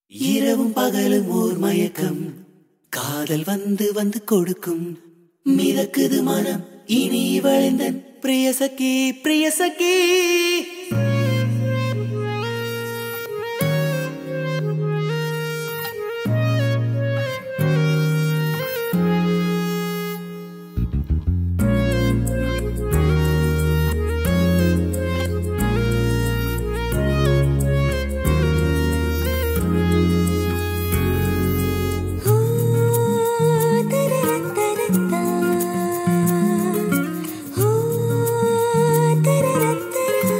இரவும் பகலும் ஓர் மயக்கம் காதல் வந்து வந்து கொடுக்கும் மிதக்குது மனம் இனி வளைந்தன் பிரியசகி பிரியசகி ஹூ தரரத்தரத்தா ஹூ தரரத்தரா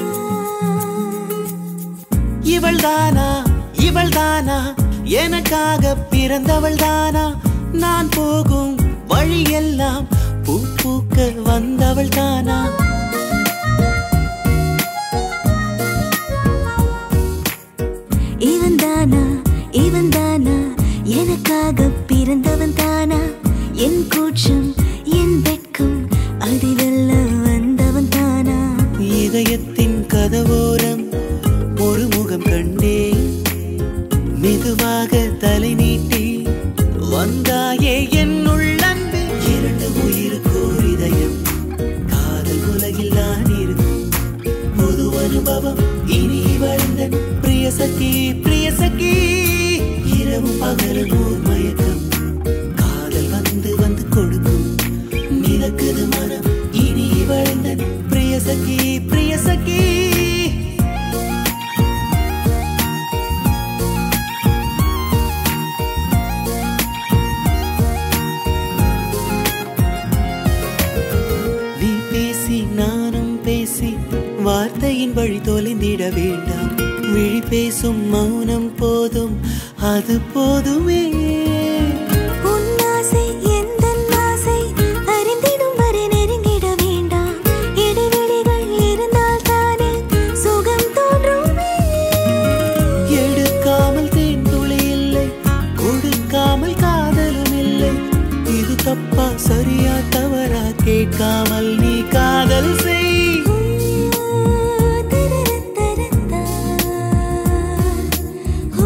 இவள்தானா இவள்தானா எனக்காக பிறந்தவள் தானா நான் போகும் வழியெல்லாம் பூ பூக்க வந்தவள் தானா இவன் தானா இவன் தானா எனக்காக பிறந்தவன் தானா என் கூச்சம் என் வெட்கம் அதிவெல்ல வந்தவன் தானா இதயத்தின் கதவோரம் ஒரு முகம் கண்டேன் மெதுவாக தலை நீட்டி வந்தாயே என் உள்ளன்பே இரண்டு உயிருக்கோர் இதயம் காதல் உலகில் நான் இருக்கும் புது அனுபவம் இனி வளர்ந்த பிரியசகி பிரியசகி இரவு பகலும் ஓர் மயக்கம் காதல் வந்து வந்து கொடுக்கும் மிதக்குது மனம் இனி வளர்ந்த பிரியசகி பிரியசகி நீ பேசி நானும் பேசி வார்த்தையின் வழி தொலைந்திட வேண்டாம் விழி பேசும் மௌனம் போதும் அது போதுமே உன் ஆசை எந்தன் ஆசை அறிந்திடும் வரை நெருங்கிட வேண்டாம் இடைவெளிகள் இருந்தால் தானே சுகம் தோன்றுமே எடுக்காமல் தேன் துளி இல்லை கொடுக்காமல் காதலும் இல்லை இது தப்பா சரியா தவறா கேட்காமல் நீ காதல் செய் ஹூ தரரத்தரத்தா ஹூ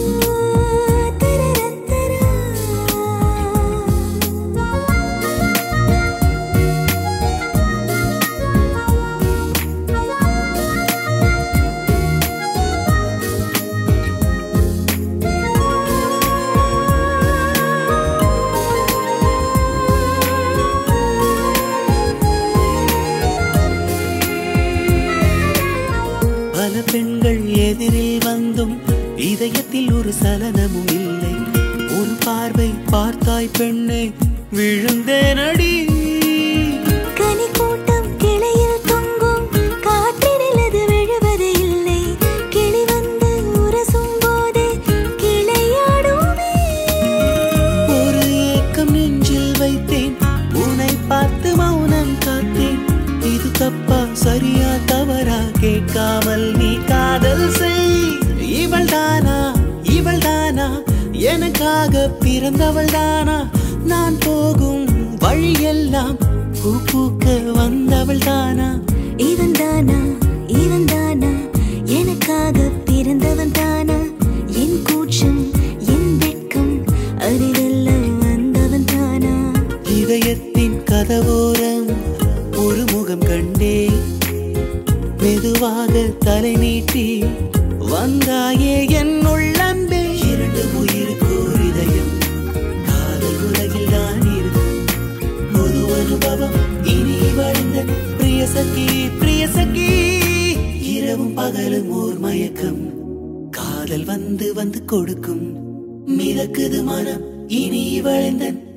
பல பெண்கள் எதிரில் வந்தும் இதயத்தில் ஒரு சலனமும் இல்லை ஒரு பார்வை பார்த்தாய் பெண்ணே விழுந்தேனடி கனி கூட்டம் கிளையில் தொங்கும் காற்றினில் அது விழுவது இல்லை கிளி வந்து உரசும் போது கிளையாடுமே ஒரு ஏக்கம் நெஞ்சில் வைத்தேன் உன்னை பார்த்து மௌனம் காத்தேன் இது தப்பா சரியா தவறா கேட்காமல் நீ காதல் செய் இவள் தானா இவள் தானா எனக்காக பிறந்தவள் தானா நான் போகும் வழியெல்லாம் பூ பூக்க வந்தவள் தானா இவன் தானா இவன் தானா எனக்காக பிறந்தவன் தானா என் கூச்சம் என் வெட்கம் அறிவெல்ல வந்தவன் தானா இதயத்தின் கதவோரம் ஒரு முகம் கண்டே மெதுவாக தலை நீட்டி வந்தாயே என் உள்ளன்பே இரண்டு உயிருக்கு ஒரு இதயம் காதல் உலகில் நான் இருக்கும் பொது அனுபவம் இனி வளர்ந்த பிரியசகி பிரியசகி இரவும் பகலும் ஓர் மயக்கம் காதல் வந்து வந்து கொடுக்கும் மிதக்குது மனம் இனி வளைந்தன்